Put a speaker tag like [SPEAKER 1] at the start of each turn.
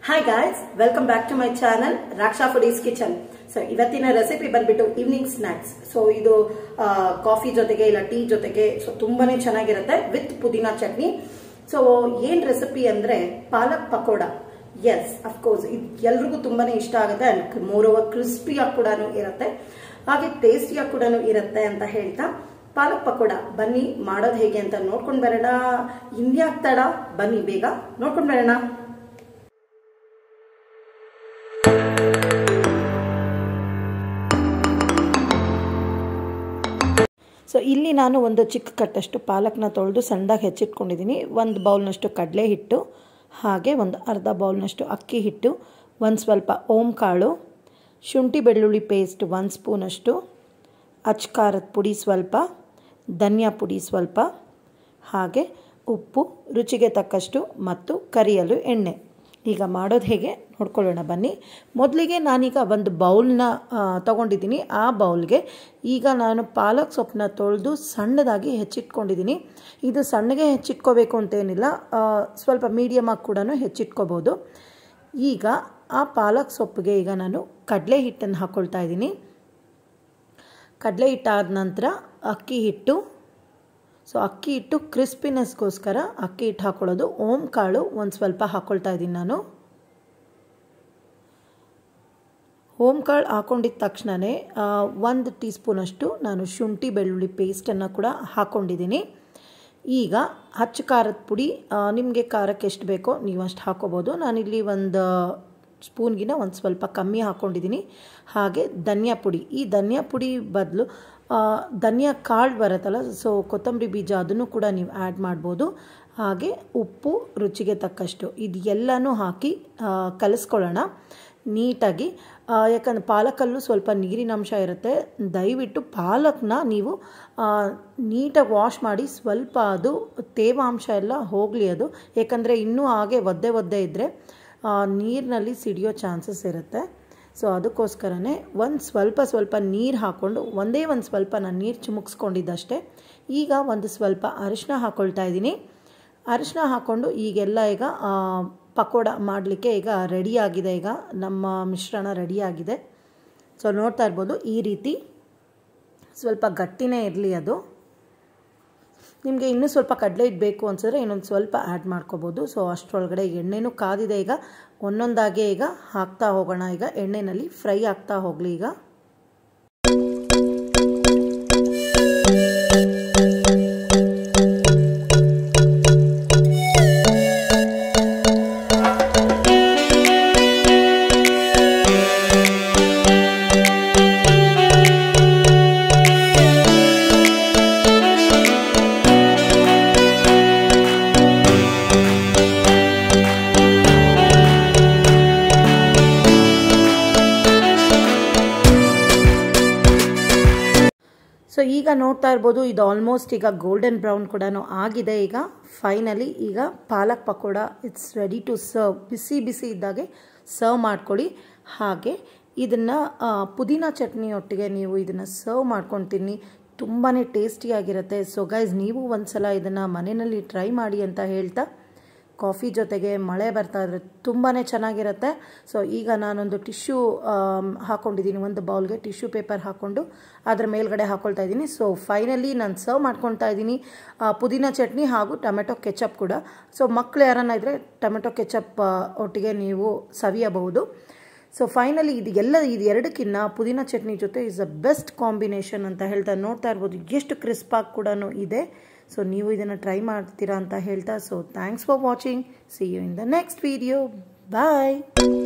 [SPEAKER 1] hi guys welcome back to my channel Raksha foodies kitchen so ಇವತ್ತಿನ recipe ಬಂದ್ಬಿಟ್ಟು evening snacks so ಇದು coffee ಜೊತೆಗೆ ಇಲ್ಲ ಟೀ ಜೊತೆಗೆ ಸೊ ತುಂಬಾನೇ ಚೆನ್ನಾಗಿರುತ್ತೆ ವಿತ್ ಪುದೀನಾ ಚಟ್ನಿ ಸೊ ಏನ್ ರೆಸಿಪಿ ಅಂದ್ರೆ ಪಾಲಕ್ ಪಕೋಡ ಎಸ್ ಅಫ್ಕೋರ್ಸ್ ಇದು ಎಲ್ರಿಗೂ ತುಂಬಾನೇ ಇಷ್ಟ ಆಗುತ್ತೆ ಅಂಡ್ ಮೋರ್ ಓವರ್ ಕ್ರಿಸ್ಪಿಯಾಗಿ ಕೂಡ ಇರುತ್ತೆ ಹಾಗೆ ಟೇಸ್ಟಿಯಾಗಿ ಕೂಡ ಇರುತ್ತೆ ಅಂತ ಹೇಳ್ತಾ ಪಾಲಕ್ ಪಕೋಡ ಬನ್ನಿ ಮಾಡೋದು ಹೇಗೆ ಅಂತ ನೋಡ್ಕೊಂಡು ಬರೋಣ ಇನ್ಯಾಕ್ ತಡ ಬನ್ನಿ ಬೇಗ ನೋಡ್ಕೊಂಡು ಬರೋಣ ಸೊ ಇಲ್ಲಿ ನಾನು ಒಂದು ಚಿಕ್ಕ ಕಟ್ಟಷ್ಟು ಪಾಲಕ್ನ ತೊಳೆದು ಸಣ್ಣದಾಗಿ ಹೆಚ್ಚಿಟ್ಕೊಂಡಿದ್ದೀನಿ ಒಂದು ಬೌಲ್ನಷ್ಟು ಕಡಲೆ ಹಿಟ್ಟು ಹಾಗೆ ಒಂದು ಅರ್ಧ ಬೌಲ್ನಷ್ಟು ಅಕ್ಕಿ ಹಿಟ್ಟು ಒಂದು ಸ್ವಲ್ಪ ಓಂ ಕಾಳು ಶುಂಠಿ ಬೆಳ್ಳುಳ್ಳಿ ಪೇಸ್ಟ್ ಒಂದು ಸ್ಪೂನಷ್ಟು ಅಚ್ಕಾರದ ಪುಡಿ ಸ್ವಲ್ಪ ಧನಿಯಾ ಪುಡಿ ಸ್ವಲ್ಪ ಹಾಗೆ ಉಪ್ಪು ರುಚಿಗೆ ತಕ್ಕಷ್ಟು ಮತ್ತು ಕರಿಯಲು ಎಣ್ಣೆ ಈಗ ಮಾಡೋದು ಹೇಗೆ ನೋಡ್ಕೊಳ್ಳೋಣ ಬನ್ನಿ ಮೊದಲಿಗೆ ನಾನೀಗ ಒಂದು ಬೌಲ್ನ ತೊಗೊಂಡಿದ್ದೀನಿ ಆ ಬೌಲ್ಗೆ ಈಗ ನಾನು ಪಾಲಕ್ ಸೊಪ್ಪನ್ನ ತೊಳೆದು ಸಣ್ಣದಾಗಿ ಹೆಚ್ಚಿಟ್ಕೊಂಡಿದ್ದೀನಿ ಇದು ಸಣ್ಣಗೆ ಹೆಚ್ಚಿಟ್ಕೋಬೇಕು ಅಂತೇನಿಲ್ಲ ಸ್ವಲ್ಪ ಮೀಡಿಯಮ್ ಆಗಿ ಕೂಡ ಹೆಚ್ಚಿಟ್ಕೋಬೋದು ಈಗ ಆ ಪಾಲಕ್ ಸೊಪ್ಪಿಗೆ ಈಗ ನಾನು ಕಡಲೆ ಹಿಟ್ಟನ್ನು ಹಾಕ್ಕೊಳ್ತಾ ಇದ್ದೀನಿ ಕಡಲೆ ಹಿಟ್ಟಾದ ನಂತರ ಅಕ್ಕಿ ಹಿಟ್ಟು ಸೊ ಅಕ್ಕಿ ಹಿಟ್ಟು ಕ್ರಿಸ್ಪಿನೆಸ್ಗೋಸ್ಕರ ಅಕ್ಕಿ ಹಿಟ್ಟು ಹಾಕ್ಕೊಳ್ಳೋದು ಓಂ ಕಾಳು ಒಂದು ಸ್ವಲ್ಪ ಹಾಕ್ಕೊಳ್ತಾ ಇದ್ದೀನಿ ನಾನು ಓಂ ಕಾಳು ಹಾಕೊಂಡಿದ್ದ ತಕ್ಷಣವೇ ಒಂದು ಟೀ ಸ್ಪೂನಷ್ಟು ನಾನು ಶುಂಠಿ ಬೆಳ್ಳುಳ್ಳಿ ಪೇಸ್ಟನ್ನು ಕೂಡ ಹಾಕ್ಕೊಂಡಿದ್ದೀನಿ ಈಗ ಹಚ್ಚ ಖಾರದ ಪುಡಿ ನಿಮಗೆ ಖಾರಕ್ಕೆ ಎಷ್ಟು ಬೇಕೋ ನೀವು ಅಷ್ಟು ಹಾಕೋಬೋದು ನಾನಿಲ್ಲಿ ಒಂದು ಸ್ಪೂನ್ಗಿನ ಒಂದು ಸ್ವಲ್ಪ ಕಮ್ಮಿ ಹಾಕ್ಕೊಂಡಿದ್ದೀನಿ ಹಾಗೆ ಧನಿಯಾ ಪುಡಿ ಈ ಧನಿಯಾ ಪುಡಿ ಬದಲು ಧನಿಯಾ ಕಾಳು ಬರುತ್ತಲ್ಲ ಸೊ ಕೊತ್ತಂಬರಿ ಬೀಜ ಅದನ್ನು ಕೂಡ ನೀವು ಆ್ಯಡ್ ಮಾಡ್ಬೋದು ಹಾಗೆ ಉಪ್ಪು ರುಚಿಗೆ ತಕ್ಕಷ್ಟು ಇದು ಎಲ್ಲನೂ ಹಾಕಿ ಕಲಿಸ್ಕೊಳ್ಳೋಣ ನೀಟಾಗಿ ಯಾಕಂದ್ರೆ ಪಾಲಕಲ್ಲೂ ಸ್ವಲ್ಪ ನೀರಿನ ಅಂಶ ಇರುತ್ತೆ ದಯವಿಟ್ಟು ಪಾಲಕ್ನ ನೀವು ನೀಟಾಗಿ ವಾಶ್ ಮಾಡಿ ಸ್ವಲ್ಪ ಅದು ತೇವಾಂಶ ಎಲ್ಲ ಹೋಗಲಿ ಅದು ಯಾಕಂದರೆ ಇನ್ನೂ ಹಾಗೆ ಒದ್ದೆ ಒದ್ದೆ ಇದ್ದರೆ ನೀರಿನಲ್ಲಿ ಸಿಡಿಯೋ ಚಾನ್ಸಸ್ ಇರುತ್ತೆ ಸೊ ಅದಕ್ಕೋಸ್ಕರನೇ ಒಂದು ಸ್ವಲ್ಪ ಸ್ವಲ್ಪ ನೀರು ಹಾಕ್ಕೊಂಡು ಒಂದೇ ಒಂದು ಸ್ವಲ್ಪ ನಾನು ನೀರು ಚಿಮುಕ್ಸ್ಕೊಂಡಿದ್ದಷ್ಟೇ ಈಗ ಒಂದು ಸ್ವಲ್ಪ ಅರಿಶಿನ ಹಾಕ್ಕೊಳ್ತಾ ಇದ್ದೀನಿ ಅರಿಶಿನ ಹಾಕ್ಕೊಂಡು ಈಗೆಲ್ಲ ಈಗ ಪಕೋಡ ಮಾಡಲಿಕ್ಕೆ ಈಗ ರೆಡಿಯಾಗಿದೆ ಈಗ ನಮ್ಮ ಮಿಶ್ರಣ ರೆಡಿಯಾಗಿದೆ ಸೊ ನೋಡ್ತಾ ಇರ್ಬೋದು ಈ ರೀತಿ ಸ್ವಲ್ಪ ಗಟ್ಟಿನೇ ಇರಲಿ ಅದು ನಿಮಗೆ ಇನ್ನೂ ಸ್ವಲ್ಪ ಕಡಲೆ ಹಿಟ್ಟು ಬೇಕು ಅನ್ಸಿದ್ರೆ ಇನ್ನೊಂದು ಸ್ವಲ್ಪ ಆ್ಯಡ್ ಮಾಡ್ಕೋಬೋದು ಸೊ ಅಷ್ಟರೊಳಗಡೆ ಎಣ್ಣೆನೂ ಕಾದಿದೆ ಈಗ ಒಂದೊಂದಾಗೆ ಈಗ ಹಾಕ್ತಾ ಹೋಗೋಣ ಈಗ ಎಣ್ಣೆನಲ್ಲಿ ಫ್ರೈ ಆಗ್ತಾ ಹೋಗಲಿ ಈಗ ಸೊ ಈಗ ನೋಡ್ತಾ ಇರ್ಬೋದು ಇದು ಆಲ್ಮೋಸ್ಟ್ ಈಗ ಗೋಲ್ಡನ್ ಬ್ರೌನ್ ಕೂಡ ಆಗಿದೆ ಈಗ ಫೈನಲಿ ಈಗ palak pakoda it's ready to serve ಬಿಸಿ ಬಿಸಿ ಇದ್ದಾಗೆ ಸರ್ವ್ ಮಾಡ್ಕೊಳ್ಳಿ ಹಾಗೆ ಇದನ್ನು ಪುದೀನಾ ಚಟ್ನಿ ಒಟ್ಟಿಗೆ ನೀವು ಇದನ್ನು ಸರ್ವ್ ಮಾಡ್ಕೊಂಡು ತಿನ್ನಿ ತುಂಬಾ ಟೇಸ್ಟಿಯಾಗಿರುತ್ತೆ ಸೊ ಗೈಸ್ ನೀವು ಒಂದು ಸಲ ಇದನ್ನು ಮನೆಯಲ್ಲಿ ಟ್ರೈ ಮಾಡಿ ಅಂತ ಹೇಳ್ತಾ ಕಾಫಿ ಜೊತೆಗೆ ಮಳೆ ಬರ್ತಾ ಇದ್ರೆ ತುಂಬಾ ಚೆನ್ನಾಗಿರುತ್ತೆ ಸೊ ಈಗ ನಾನೊಂದು ಟಿಶ್ಯೂ ಹಾಕ್ಕೊಂಡಿದ್ದೀನಿ ಒಂದು ಬೌಲ್ಗೆ ಟಿಶ್ಯೂ ಪೇಪರ್ ಹಾಕ್ಕೊಂಡು ಅದ್ರ ಮೇಲ್ಗಡೆ ಹಾಕ್ಕೊಳ್ತಾ ಇದ್ದೀನಿ ಸೊ ಫೈನಲಿ ನಾನು ಸರ್ವ್ ಮಾಡ್ಕೊಳ್ತಾ ಇದ್ದೀನಿ ಪುದೀನ ಚಟ್ನಿ ಹಾಗೂ ಟೊಮೆಟೊ ಕೆಚಪ್ ಕೂಡ ಸೊ ಮಕ್ಕಳು ಯಾರನ್ನ ಇದ್ದರೆ ಟೊಮೆಟೊ ಕೆಚಪ್ ಒಟ್ಟಿಗೆ ನೀವು ಸವಿಯಬಹುದು ಸೊ ಫೈನಲಿ ಇದು ಎಲ್ಲ ಇದು ಎರಡಕ್ಕಿನ್ನ ಪುದೀನ ಚಟ್ನಿ ಜೊತೆ ಇಸ್ ಅ ಬೆಸ್ಟ್ ಕಾಂಬಿನೇಷನ್ ಅಂತ ಹೇಳ್ತಾ ನೋಡ್ತಾ ಇರ್ಬೋದು ಎಷ್ಟು ಕ್ರಿಸ್ಪಾಗಿ ಕೂಡ ಇದೆ ಸೊ ನೀವು ಇದನ್ನು ಟ್ರೈ ಮಾಡ್ತೀರಾ ಅಂತ ಹೇಳ್ತಾ so thanks for watching see you in the next video bye